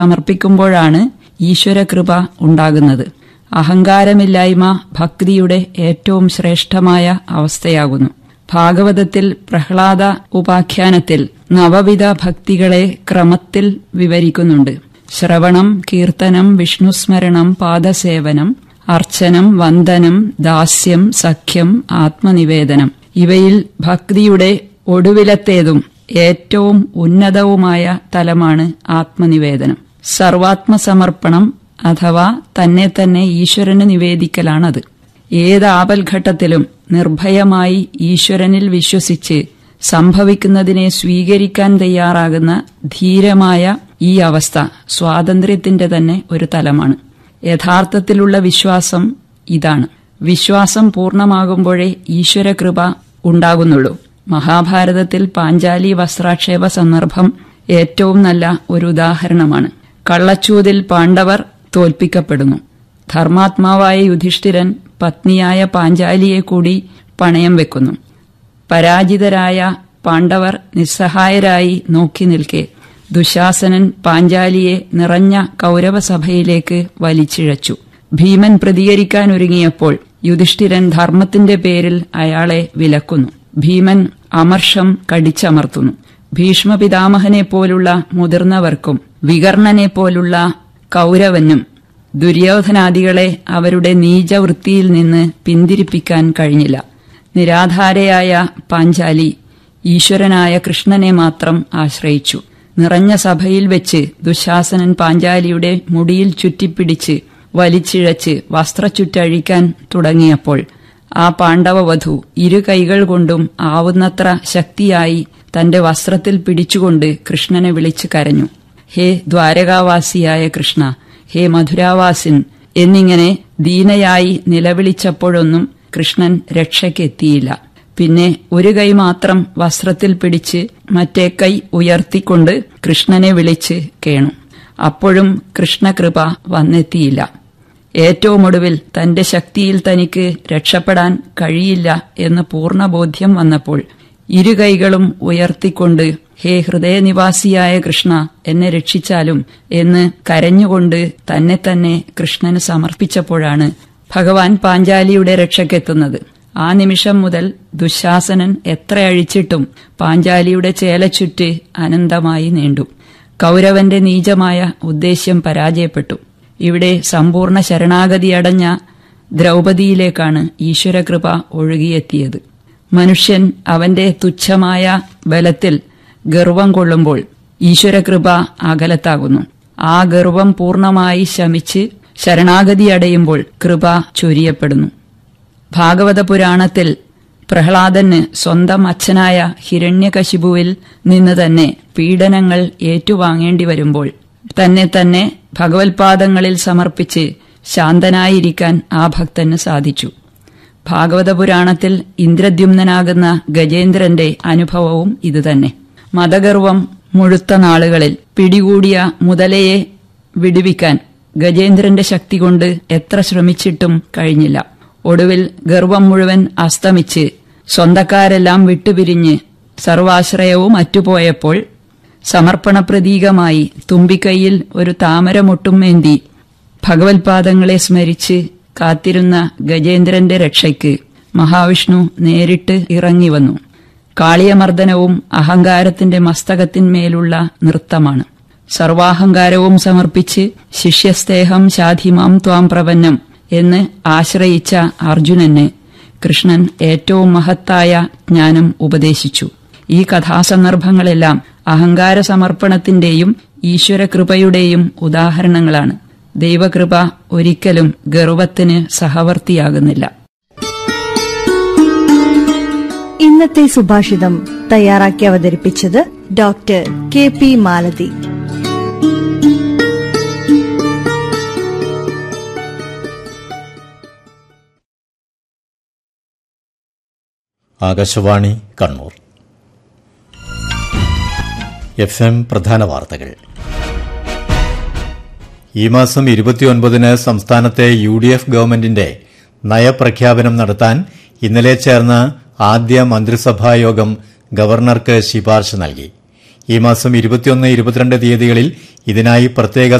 സമർപ്പിക്കുമ്പോഴാണ് ഈശ്വരകൃപ ഉണ്ടാകുന്നത് അഹങ്കാരമില്ലായ്മ ഭക്തിയുടെ ഏറ്റവും ശ്രേഷ്ഠമായ അവസ്ഥയാകുന്നു ഭാഗവതത്തിൽ പ്രഹ്ലാദ ഉപാഖ്യാനത്തിൽ നവവിധ ഭക്തികളെ ക്രമത്തിൽ വിവരിക്കുന്നുണ്ട് ശ്രവണം കീർത്തനം വിഷ്ണുസ്മരണം പാദസേവനം അർച്ചനം വന്ദനം ദാസ്യം സഖ്യം ആത്മനിവേദനം ഇവയിൽ ഭക്തിയുടെ ഒടുവിലത്തേതും ഏറ്റവും ഉന്നതവുമായ തലമാണ് ആത്മനിവേദനം സർവാത്മസമർപ്പണം അഥവാ തന്നെ തന്നെ ഈശ്വരന് നിവേദിക്കലാണത് ഏത് ആപൽഘട്ടത്തിലും നിർഭയമായി ഈശ്വരനിൽ വിശ്വസിച്ച് സംഭവിക്കുന്നതിനെ സ്വീകരിക്കാൻ തയ്യാറാകുന്ന ധീരമായ ഈ അവസ്ഥ സ്വാതന്ത്ര്യത്തിന്റെ തന്നെ ഒരു തലമാണ് യഥാർത്ഥത്തിലുള്ള വിശ്വാസം ഇതാണ് വിശ്വാസം പൂർണ്ണമാകുമ്പോഴേ ഈശ്വരകൃപ ഉണ്ടാകുന്നുള്ളൂ മഹാഭാരതത്തിൽ പാഞ്ചാലി വസ്ത്രാക്ഷേപ സന്ദർഭം ഏറ്റവും നല്ല ഒരു ഉദാഹരണമാണ് കള്ളച്ചൂതിൽ പാണ്ഡവർ തോൽപ്പിക്കപ്പെടുന്നു ധർമാത്മാവായ യുധിഷ്ഠിരൻ പത്നിയായ പാഞ്ചാലിയെ കൂടി പണയം വെക്കുന്നു പരാജിതരായ പാണ്ഡവർ നിസ്സഹായരായി നോക്കി നിൽക്കെ ദുശാസനൻ പാഞ്ചാലിയെ നിറഞ്ഞ കൗരവസഭയിലേക്ക് വലിച്ചിഴച്ചു ഭീമൻ പ്രതികരിക്കാനൊരുങ്ങിയപ്പോൾ യുധിഷ്ഠിരൻ ധർമ്മത്തിന്റെ പേരിൽ അയാളെ വിലക്കുന്നു ഭീമൻ അമർഷം കടിച്ചമർത്തുന്നു ഭീഷ്മപിതാമഹനെ പോലുള്ള മുതിർന്നവർക്കും വികർണനെ പോലുള്ള കൗരവനും ദുര്യോധനാദികളെ അവരുടെ നീചവൃത്തിയിൽ നിന്ന് പിന്തിരിപ്പിക്കാൻ കഴിഞ്ഞില്ല നിരാധാരയായ പാഞ്ചാലി ഈശ്വരനായ കൃഷ്ണനെ മാത്രം ആശ്രയിച്ചു നിറഞ്ഞ സഭയിൽ വെച്ച് ദുശാസനൻ പാഞ്ചാലിയുടെ മുടിയിൽ ചുറ്റിപ്പിടിച്ച് വലിച്ചിഴച്ച് വസ്ത്രച്ചുറ്റഴിക്കാൻ തുടങ്ങിയപ്പോൾ ആ പാണ്ഡവവധു ഇരു കൈകൾ കൊണ്ടും ആവുന്നത്ര ശക്തിയായി തന്റെ വസ്ത്രത്തിൽ പിടിച്ചുകൊണ്ട് കൃഷ്ണനെ വിളിച്ചു കരഞ്ഞു ഹേ ദ്വാരകാവാസിയായ കൃഷ്ണ ഹേ മധുരാവാസിൻ എന്നിങ്ങനെ ദീനയായി നിലവിളിച്ചപ്പോഴൊന്നും കൃഷ്ണൻ രക്ഷയ്ക്കെത്തിയില്ല പിന്നെ ഒരു കൈ മാത്രം വസ്ത്രത്തിൽ പിടിച്ച് മറ്റേ കൈ ഉയർത്തിക്കൊണ്ട് കൃഷ്ണനെ വിളിച്ച് കേണു അപ്പോഴും കൃഷ്ണകൃപ വന്നെത്തിയില്ല ഏറ്റവും ഒടുവിൽ തന്റെ ശക്തിയിൽ തനിക്ക് രക്ഷപ്പെടാൻ കഴിയില്ല എന്ന് പൂർണ്ണബോധ്യം വന്നപ്പോൾ ഇരു കൈകളും ഉയർത്തിക്കൊണ്ട് ഹേ ഹൃദയനിവാസിയായ കൃഷ്ണ എന്നെ രക്ഷിച്ചാലും എന്ന് കരഞ്ഞുകൊണ്ട് തന്നെ തന്നെ കൃഷ്ണന് സമർപ്പിച്ചപ്പോഴാണ് ഭഗവാൻ പാഞ്ചാലിയുടെ രക്ഷയ്ക്കെത്തുന്നത് ആ നിമിഷം മുതൽ ദുശാസനൻ എത്ര അഴിച്ചിട്ടും പാഞ്ചാലിയുടെ ചേലച്ചുറ്റ് അനന്തമായി നീണ്ടു കൗരവന്റെ നീചമായ ഉദ്ദേശ്യം പരാജയപ്പെട്ടു ഇവിടെ സമ്പൂർണ്ണ ശരണാഗതിയടഞ്ഞ ദ്രൗപദിയിലേക്കാണ് ഈശ്വരകൃപ ഒഴുകിയെത്തിയത് മനുഷ്യൻ അവന്റെ തുച്ഛമായ ബലത്തിൽ ഗർവം കൊള്ളുമ്പോൾ ഈശ്വരകൃപ അകലത്താകുന്നു ആ ഗർവം പൂർണ്ണമായി ശമിച്ച് ശരണാഗതി അടയുമ്പോൾ കൃപ ചൊരിയപ്പെടുന്നു ഭാഗവത പുരാണത്തിൽ പ്രഹ്ലാദന് സ്വന്തം അച്ഛനായ ഹിരണ്യകശിപുവിൽ നിന്ന് തന്നെ പീഡനങ്ങൾ ഏറ്റുവാങ്ങേണ്ടി വരുമ്പോൾ തന്നെ തന്നെ ഭഗവത്പാദങ്ങളിൽ സമർപ്പിച്ച് ശാന്തനായിരിക്കാൻ ആ ഭക്തന് സാധിച്ചു ഭാഗവത പുരാണത്തിൽ ഇന്ദ്രദ്യുമ്നനാകുന്ന ഗജേന്ദ്രന്റെ അനുഭവവും ഇതുതന്നെ മതഗർവം മുഴുത്ത നാളുകളിൽ പിടികൂടിയ മുതലയെ വിടുവിക്കാൻ ഗജേന്ദ്രന്റെ ശക്തി കൊണ്ട് എത്ര ശ്രമിച്ചിട്ടും കഴിഞ്ഞില്ല ഒടുവിൽ ഗർവം മുഴുവൻ അസ്തമിച്ച് സ്വന്തക്കാരെല്ലാം വിട്ടുപിരിഞ്ഞ് സർവാശ്രയവും അറ്റുപോയപ്പോൾ സമർപ്പണ പ്രതീകമായി തുമ്പിക്കൈയിൽ ഒരു താമരമൊട്ടുമേന്തി ഭഗവത്പാദങ്ങളെ സ്മരിച്ച് കാത്തിരുന്ന ഗജേന്ദ്രന്റെ രക്ഷയ്ക്ക് മഹാവിഷ്ണു നേരിട്ട് ഇറങ്ങി വന്നു കാളിയമർദ്ദനവും അഹങ്കാരത്തിന്റെ മസ്തകത്തിന്മേലുള്ള നൃത്തമാണ് സർവാഹങ്കാരവും സമർപ്പിച്ച് ശിഷ്യസ്തേഹം ശാധിമാം ത്വാം പ്രപന്നം എന്ന് ആശ്രയിച്ച അർജുനന് കൃഷ്ണൻ ഏറ്റവും മഹത്തായ ജ്ഞാനം ഉപദേശിച്ചു ഈ കഥാസന്ദർഭങ്ങളെല്ലാം അഹങ്കാര സമർപ്പണത്തിന്റെയും ഈശ്വരകൃപയുടെയും ഉദാഹരണങ്ങളാണ് ദൈവകൃപ ഒരിക്കലും ഗർവത്തിന് സഹവർത്തിയാകുന്നില്ല ഇന്നത്തെ സുഭാഷിതം തയ്യാറാക്കി അവതരിപ്പിച്ചത് doctor K P Malathi Akashvani Kannur F M പ്രധാന വാർത്തകൾ ഈ മാസം ഇരുപത്തിയൊൻപതിന് സംസ്ഥാനത്തെ യു ഡി എഫ് ഗവൺമെന്റിന്റെ നയപ്രഖ്യാപനം നടത്താൻ ഇന്നലെ ചേർന്ന ആദ്യ മന്ത്രിസഭാ യോഗം ഗവർണർക്ക് ശിപാർശ നൽകി ഈ മാസം ഇരുപത്തിയൊന്ന് ഇരുപത്തിരണ്ട് തീയതികളിൽ ഇതിനായി പ്രത്യേക